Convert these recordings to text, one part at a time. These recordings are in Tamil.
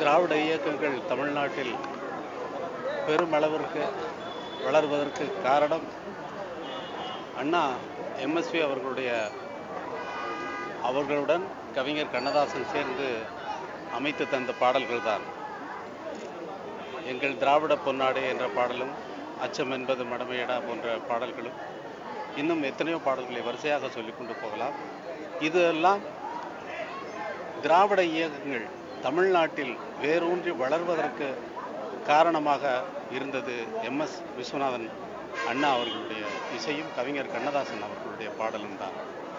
திராவிட இயக்கங்கள் தமிழ்நாட்டில் பெருமளவிற்கு வளர்வதற்கு காரணம் அண்ணா எம்எஸ்வி அவர்களுடைய அவர்களுடன் கவிஞர் கண்ணதாசன் சேர்ந்து அமைத்து தந்த பாடல்கள் தான் எங்கள் திராவிட பொன்னாடு என்ற பாடலும் அச்சம் என்பது மடமையடா போன்ற பாடல்களும் இன்னும் எத்தனையோ பாடல்களை வரிசையாக சொல்லிக் கொண்டு போகலாம் இதெல்லாம் திராவிட இயக்கங்கள் தமிழ்நாட்டில் வேரூன்றி வளர்வதற்கு காரணமாக இருந்தது எம்எஸ் விஸ்வநாதன் அண்ணா அவர்களுடைய இசையும் கவிஞர் கண்ணதாசன் அவர்களுடைய பாடலும் தான்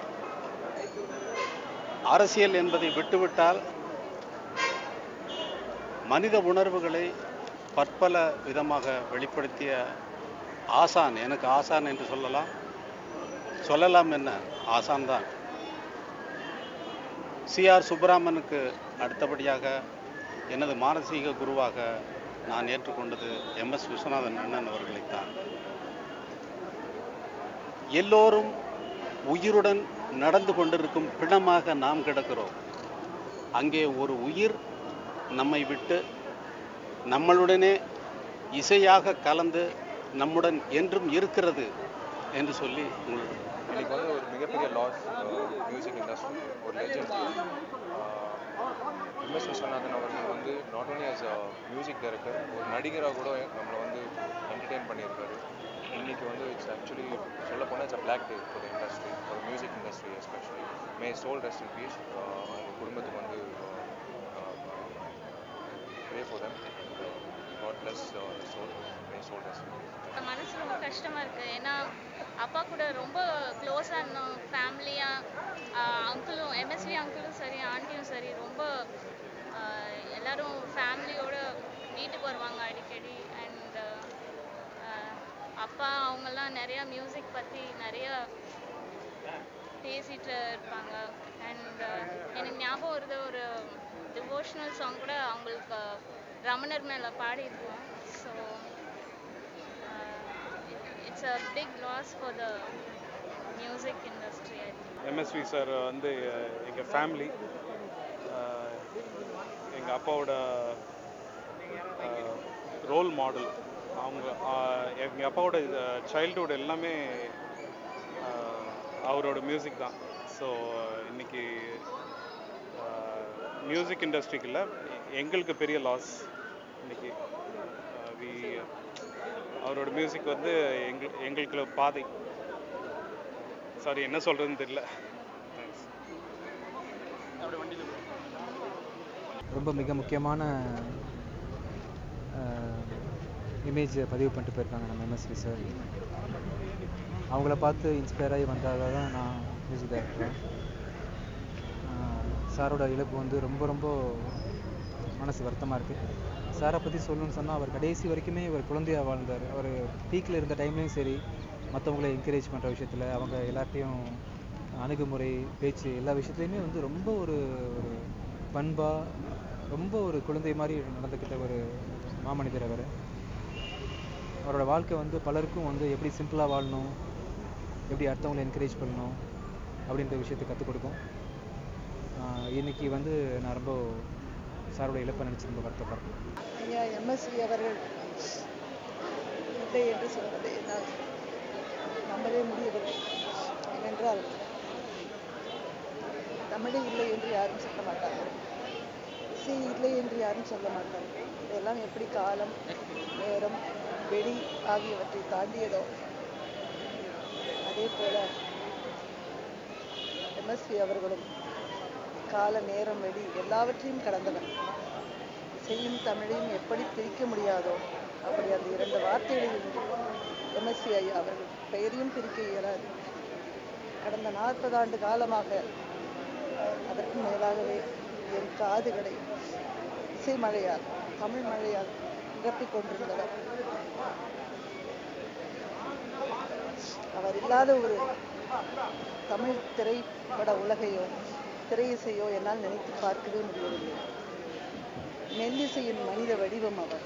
அரசியல் என்பதை விட்டுவிட்டால் மனித உணர்வுகளை பற்பல விதமாக வெளிப்படுத்திய ஆசான் எனக்கு ஆசான் என்று சொல்லலாம் சொல்லலாம் என்ன ஆசான் தான் சிஆர் சுப்பராமனுக்கு அடுத்தபடியாக எனது மானசீக குருவாக நான் ஏற்றுக்கொண்டது எம்எஸ் விஸ்வநாதன் அண்ணன் அவர்களைத்தான் எல்லோரும் உயிருடன் நடந்து கொண்டிருக்கும் பிணமாக நாம் கிடக்கிறோம் அங்கே ஒரு உயிர் நம்மை விட்டு நம்மளுடனே இசையாக கலந்து நம்முடன் என்றும் இருக்கிறது என்று சொல்லி உங்களுக்கு இன்னைக்கு வந்து ஒரு மிகப்பெரிய லாஸ் மியூசிக் இண்டஸ்ட்ரி ஒரு லெஜெண்ட் எம்எஸ் விஸ்வநாதன் அவர்கள் வந்து not only as a music director ஒரு நடிகராக கூட நம்மளை வந்து என்டர்டெயின் பண்ணியிருக்காரு இன்னைக்கு வந்து இட்ஸ் ஆக்சுவலி சொல்ல போனால் it's a black day for industry for music industry especially may soul rest in peace அவங்க குடும்பத்துக்கு வந்து pray for them God bless soul may soul rest in peace மனசு ரொம்ப கஷ்டமா இருக்கு ஏன்னா அப்பா கூட ரொம்ப க்ளோஸாக இருந்தோம் ஃபேமிலியாக அங்கிளும் எம்எஸ்வி அங்கிளும் சரி ஆண்டியும் சரி ரொம்ப ஆஹ், எல்லாரும் ஃபேமிலியோட வீட்டுக்கு வருவாங்க அடிக்கடி அண்ட் அப்பா அவங்கெல்லாம் நிறையா மியூசிக் பற்றி நிறையா பேசிட்டு இருப்பாங்க அண்ட் எனக்கு ஞாபகம் வருது ஒரு டிவோஷனல் சாங் கூட அவங்களுக்கு ரமணர் மேலே பாடியிருக்கோம் so it's a big loss for the music industry I think MSV sir வந்து எங்கள் ஃபேமிலி எங்கள் அப்பாவோட ரோல் மாடல் அவங்க எங்கள் அப்பாவோட சைல்டுஹுட் எல்லாமே ஆஹ், அவரோட மியூசிக் தான் ஸோ இன்னைக்கு மியூசிக் இண்டஸ்ட்ரிக்குள்ள எங்களுக்கு பெரிய லாஸ் இன்னைக்கு வி அவரோட மியூசிக் வந்து எங்கள் எங்களுக்கு பாதை சாரி என்ன சொல்கிறதுன்னு தெரியல தேங்க்ஸ் ரொம்ப மிக முக்கியமான இமேஜ் பதிவு பண்ணிட்டு போயிருக்காங்க நம்ம எம்எஸ்வி சார் அவங்கள பார்த்து இன்ஸ்பயர் ஆகி வந்ததாக தான் நான் மியூசிக் டைரக்டர் சாரோட இழப்பு வந்து ரொம்ப ரொம்ப மனசு வருத்தமாக இருக்குது சாரை பற்றி சொல்லணும்னு சொன்னால் அவர் கடைசி வரைக்குமே ஒரு குழந்தையாக வாழ்ந்தார் அவர் பீக்கில் இருந்த டைம்லேயும் சரி மற்றவங்கள என்கரேஜ் பண்ணுற விஷயத்தில் அவங்க எல்லாத்தையும் அணுகுமுறை பேச்சு எல்லா விஷயத்துலையுமே வந்து ரொம்ப ஒரு ஒரு பண்பாக ரொம்ப ஒரு குழந்தை மாதிரி நடந்துக்கிட்ட ஒரு மாமனிதர் அவர் அவரோட வாழ்க்கை வந்து பலருக்கும் வந்து எப்படி சிம்பிளாக வாழணும் எப்படி அடுத்தவங்களை என்கரேஜ் பண்ணணும் அப்படின்ற விஷயத்தை கற்றுக் கொடுக்கும் ஆஹ் இன்னைக்கு வந்து நான் ரொம்ப சாரோட இழப்பை நினச்சி ரொம்ப வருத்தப்படுறேன் ஐயா எம்எஸ்வி அவர்கள் இல்லை என்று சொல்வதை என்னால் நம்பவே முடியவில்லை ஏனென்றால் தமிழே இல்லை என்று யாரும் சொல்ல மாட்டார்கள் இசை இல்லை என்று யாரும் சொல்ல மாட்டார்கள் இதெல்லாம் எப்படி காலம் நேரம் வெளி ஆகியவற்றை தாண்டியதோ அதே போல எம்எஸ்வி அவர்களும் கால நேரம் வெளி எல்லாவற்றையும் கடந்தவர் இசையும் தமிழையும் எப்படி பிரிக்க முடியாதோ அப்படி அந்த இரண்டு வார்த்தைகளையும் எம்எஸ்வி ஐயா அவர்கள் பெயரையும் பிரிக்க இயலாது கடந்த நாற்பது ஆண்டு காலமாக அதற்கும் மேலாகவே என் காதுகளை இசை மழையால் தமிழ் மழையால் நிரப்பிக் கொண்டிருந்தவர் அவர் இல்லாத ஒரு தமிழ் திரைப்பட உலகையோ திரை இசையோ என்னால் நினைத்து பார்க்கவே முடியவில்லை மெல்லிசையின் மனித வடிவம் அவர்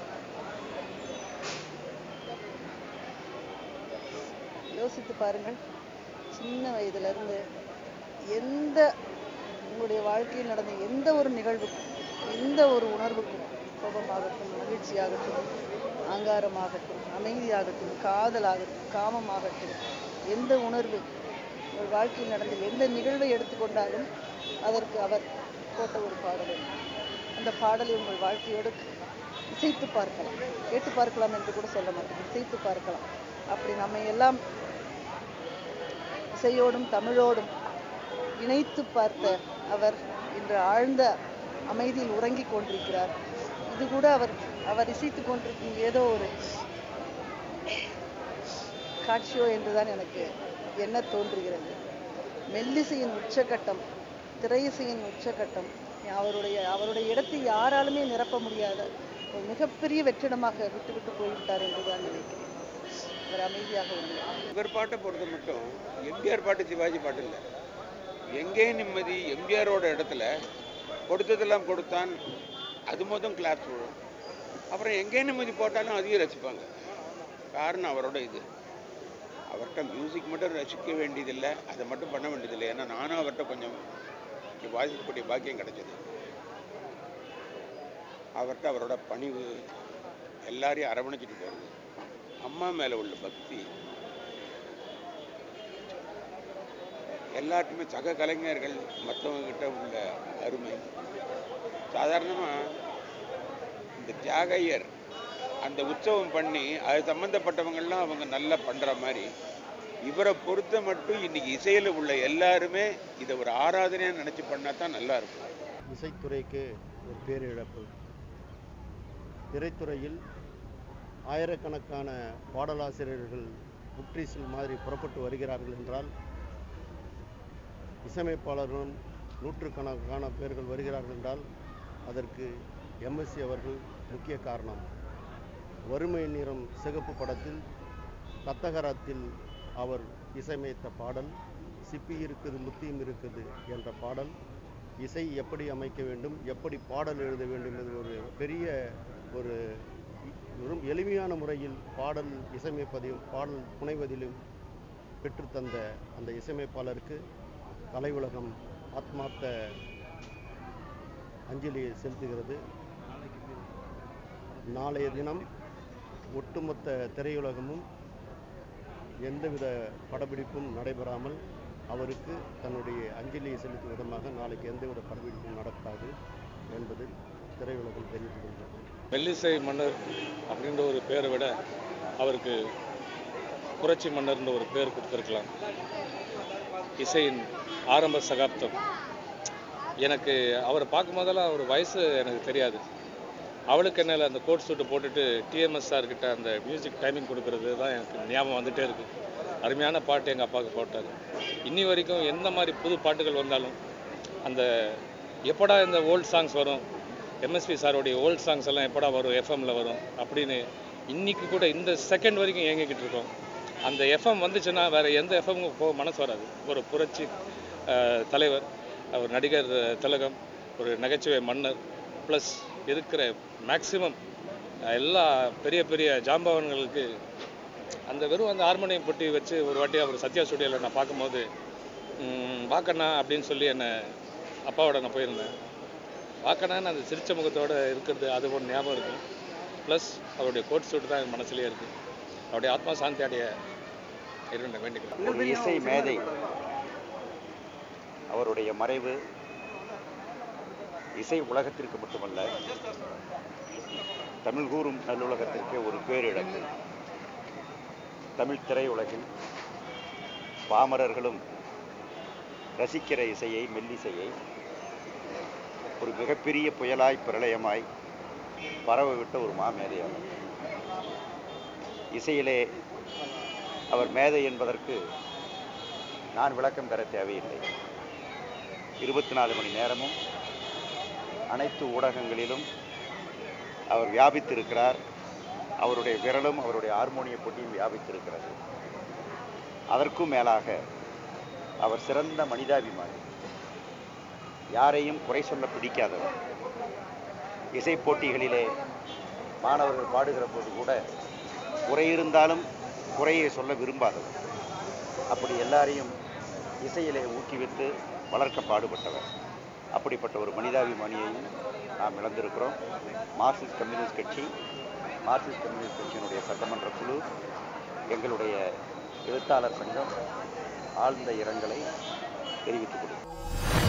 யோசித்து பாருங்கள் சின்ன வயதிலிருந்து எந்த உங்களுடைய வாழ்க்கையில் நடந்த எந்த ஒரு நிகழ்வுக்கும் எந்த ஒரு உணர்வுக்கும் கோபமாகட்டும் மகிழ்ச்சியாகட்டும் ஆங்காரமாகட்டும் அமைதியாகட்டும் காதலாகட்டும் காமமாகட்டும் எந்த உணர்வு உங்கள் வாழ்க்கையில் நடந்த எந்த நிகழ்வை எடுத்துக்கொண்டாலும் அதற்கு அவர் போட்ட ஒரு பாடல் உண்டு. அந்த பாடலை உங்கள் வாழ்க்கையோடு இசைத்து பார்க்கலாம் கேட்டு பார்க்கலாம் என்று கூட சொல்ல மாட்டேன் இசைத்து பார்க்கலாம் அப்படி நம்மை எல்லாம் இசையோடும் தமிழோடும் இணைத்து பார்த்த அவர் இன்று ஆழ்ந்த அமைதியில் உறங்கிக் கொண்டிருக்கிறார் இது கூட அவர் அவர் இசைத்துக் கொண்டிருக்கும் ஏதோ ஒரு காட்சியோ என்றுதான் எனக்கு எண்ண தோன்றுகிறது மெல்லிசையின் உச்சகட்டம் திரையிசையின் உச்சகட்டம் அவருடைய அவருடைய இடத்தை யாராலுமே நிரப்ப முடியாத ஒரு மிகப்பெரிய வெற்றிடமாக விட்டுவிட்டு போய்விட்டார் என்றுதான் நினைக்கிறேன் அவர் அமைதியாக இருந்தார் இவர் பாட்டை பொறுத்த மட்டும் எம்ஜிஆர் பாட்டு சிவாஜி பாட்டு இல்லை எங்கே நிம்மதி எம்ஜிஆரோட இடத்துல கொடுத்ததெல்லாம் கொடுத்தான் அது மொத்தம் கிளாஸ் விழும் அப்புறம் எங்கே நிம்மதி போட்டாலும் அதையும் ரசிப்பாங்க காரணம் அவரோட இது அவர்கிட்ட மியூசிக் மட்டும் ரசிக்க வேண்டியதில்லை அதை மட்டும் பண்ண வேண்டியதில்லை ஏன்னா நானும் அவர்கிட்ட கொஞ்சம் இங்க வாசிக்கக்கூடிய பாக்கியம் கிடைச்சது அவர்கிட்ட அவரோட பணிவு எல்லாரையும் அரவணைச்சிட்டு போகிறது அம்மா மேலே உள்ள பக்தி எல்லாருக்குமே சக கலைஞர்கள் மற்றவங்க கிட்ட உள்ள அருமை சாதாரணமாக இந்த தியாகையர் அந்த உற்சவம் பண்ணி அது சம்மந்தப்பட்டவங்கெல்லாம் அவங்க நல்லா பண்ணுற மாதிரி இவரை பொறுத்த மட்டும் இன்னைக்கு இசையில் உள்ள எல்லாருமே இதை ஒரு ஆராதனையாக நினச்சி பண்ணால் தான் நல்லா இருக்கும் இசைத்துறைக்கு ஒரு பேரிழப்பு திரைத்துறையில் ஆயிரக்கணக்கான பாடலாசிரியர்கள் புற்றீசல் மாதிரி புறப்பட்டு வருகிறார்கள் என்றால் இசையமைப்பாளர்களும் நூற்றுக்கணக்கான பேர்கள் வருகிறார்கள் என்றால் அதற்கு எம்எஸ்சி அவர்கள் முக்கிய காரணம் வறுமை நிறம் சிகப்பு படத்தில் கத்தகரத்தில் அவர் இசையமைத்த பாடல் சிப்பி இருக்குது முத்தியும் இருக்குது என்ற பாடல் இசை எப்படி அமைக்க வேண்டும் எப்படி பாடல் எழுத வேண்டும் என்பது ஒரு பெரிய ஒரு வெறும் எளிமையான முறையில் பாடல் இசையமைப்பதையும் பாடல் புனைவதிலும் பெற்றுத்தந்த அந்த இசையமைப்பாளருக்கு கலை உலகம் ஆத்மார்த்த அஞ்சலியை செலுத்துகிறது நாளைய தினம் ஒட்டுமொத்த திரையுலகமும் எந்தவித படப்பிடிப்பும் நடைபெறாமல் அவருக்கு தன்னுடைய அஞ்சலியை செலுத்தும் விதமாக நாளைக்கு எந்தவித படப்பிடிப்பும் நடக்காது என்பது திரையுலகம் தெரிவித்துக் கொள்கிறது மெல்லிசை மன்னர் அப்படின்ற ஒரு பேரை விட அவருக்கு புரட்சி மன்னர்ன்ற ஒரு பேர் கொடுத்துருக்கலாம் இசையின் ஆரம்ப சகாப்தம் எனக்கு அவரை பார்க்கும் போதெல்லாம் அவர் வயசு எனக்கு தெரியாது அவளுக்கு என்ன அந்த கோட் சூட்டை போட்டுட்டு டிஎம்எஸ் சார்கிட்ட அந்த மியூசிக் டைமிங் கொடுக்கறது தான் எனக்கு ஞாபகம் வந்துட்டே இருக்கு அருமையான பாட்டு எங்கள் அப்பாவுக்கு போட்டார் இன்னி வரைக்கும் எந்த மாதிரி புது பாட்டுகள் வந்தாலும் அந்த எப்படா இந்த ஓல்ட் சாங்ஸ் வரும் எம்எஸ்பி சாரோடைய ஓல்ட் சாங்ஸ் எல்லாம் எப்படா வரும் எஃப்எம்ல வரும் அப்படின்னு இன்னைக்கு கூட இந்த செகண்ட் வரைக்கும் இயங்கிக்கிட்டு இருக்கோம் அந்த எஃப்எம் வந்துச்சுன்னா வேற எந்த எஃப்எம்முக்கும் போக மனசு வராது ஒரு புரட்சி அஹ், தலைவர் ஒரு நடிகர் அஹ், திலகம் ஒரு நகைச்சுவை மன்னர் ப்ளஸ் இருக்கிற மேக்சிமம் எல்லா பெரிய பெரிய ஜாம்பவன்களுக்கு அந்த வெறும் அந்த ஹார்மோனியம் பொட்டி வச்சு ஒரு வாட்டி அவர் சத்யா ஸ்டுடியோவில் நான் பார்க்கும்போது ம், வாக்கண்ணா அப்படின்னு சொல்லி என்னை அப்பாவோட நான் போயிருந்தேன் வாக்கண்ணான்னு அந்த சிரிச்ச முகத்தோட இருக்கிறது அது ஒரு ஞாபகம் இருக்கும் ப்ளஸ் அவருடைய கோட் சூட் தான் என் மனசுலயே இருக்கு அவருடைய ஆத்மா சாந்தி அடைய இருந்த வேண்டிக்கிறேன் ஒரு இசை மேதை அவருடைய மறைவு இசை உலகத்திற்கு மட்டுமல்ல தமிழ் கூறும் நல்லுலகத்திற்கே ஒரு பேரிழப்பு தமிழ் திரையுலகில் பாமரர்களும் ரசிக்கிற இசையை மெல்லிசையை ஒரு மிகப்பெரிய புயலாய் பிரளயமாய் பரவவிட்ட ஒரு மாமேதையாளர் இசையிலே அவர் மேதை என்பதற்கு நான் விளக்கம் தர தேவையில்லை இருபத்தி நாலு மணி நேரமும் அனைத்து ஊடகங்களிலும் அவர் வியாபித்திருக்கிறார் அவருடைய விரலும் அவருடைய ஹார்மோனிய பொட்டியும் வியாபித்திருக்கிறது அதற்கும் மேலாக அவர் சிறந்த மனிதாபிமானி யாரையும் குறை சொல்ல பிடிக்காதவர் இசை போட்டிகளிலே மாணவர்கள் பாடுகிற போது கூட குறை இருந்தாலும் குறையை சொல்ல விரும்பாதவர் அப்படி எல்லாரையும் இசையிலே ஊக்குவித்து வளர்க்க பாடுபட்டவர் அப்படிப்பட்ட ஒரு மனிதாபிமானியையும் நாம் இழந்திருக்கிறோம் மார்க்சிஸ்ட் கம்யூனிஸ்ட் கட்சி மார்க்சிஸ்ட் கம்யூனிஸ்ட் கட்சியினுடைய சட்டமன்ற குழு எங்களுடைய எழுத்தாளர் சங்கம் ஆழ்ந்த இரங்கலை தெரிவித்துக் கொள்கிறோம்